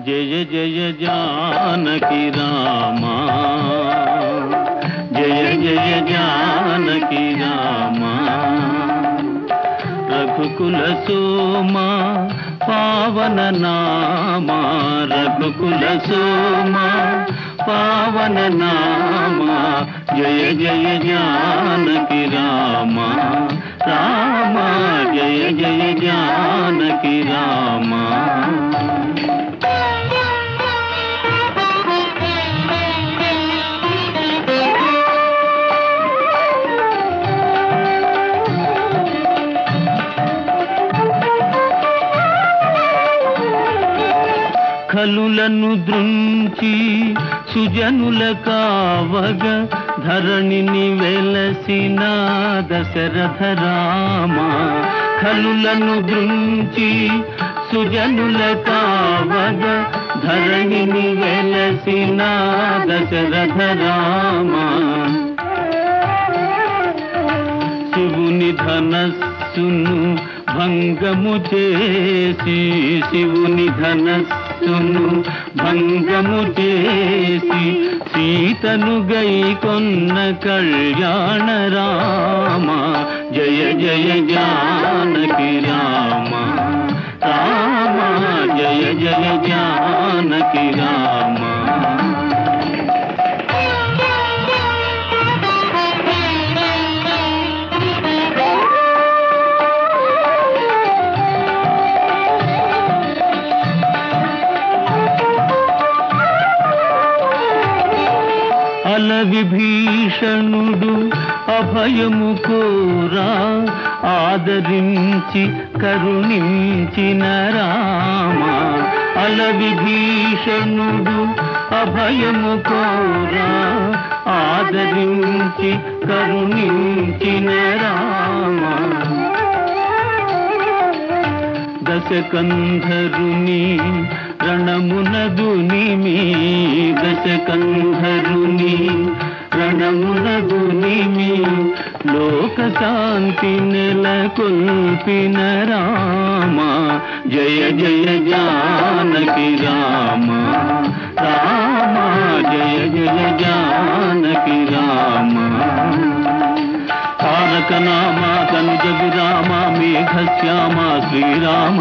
జయ జయ జానకి రామా జయ జయ జానకి రామా రఘుకుల సోమా పావన నామా రఘుకుల సోమా పావన నామా జయ జయ జానకి రామా రామా జయ జయ జానకి రామా కలులను దృంచి సుజనుల కావగ ధరణిని వెలసిన దశరథ రామ కలులను దృంచి సుజనుల కావగ ధరణిని వెలసిన దశరథ రామ శివుని ధనస్సును భంగము చేసి శివుని ధనస్సును భంగము చేసి సీతను గై కొన్న కళ్యాణ రామ జయ జయ జానకి రామ రామ జయ జయ జానకి రామ అల విభీషణుడు అభయము కోరా ఆదరించి కరుణించిన రామ అల విభీషణుడు అభయము కోరా ఆదరించి కరుణించిన రామ దశకంధరుని రణమునదుని మీ దశకంధరుని రణమునదుని మీ లోక శాంతి నెలకొల్పిన రామ జయ జయ జానకి రామ రామ జయ జయ జానకి రామ తారక నామ కనుజ విరామ మేఘ శ్యామ శ్రీరామ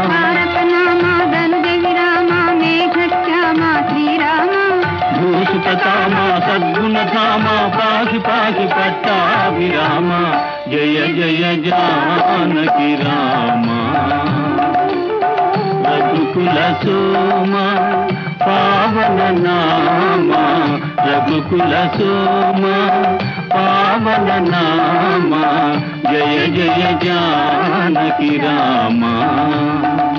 భూసుతామ సద్గుణధామ పాసి పాసి పట్టాభిరామ జయ జయ జానకి రామ రఘుకుల సోమ పావన నామ రఘుకుల సోమ పావన నామ జయ జయ జానకి రామ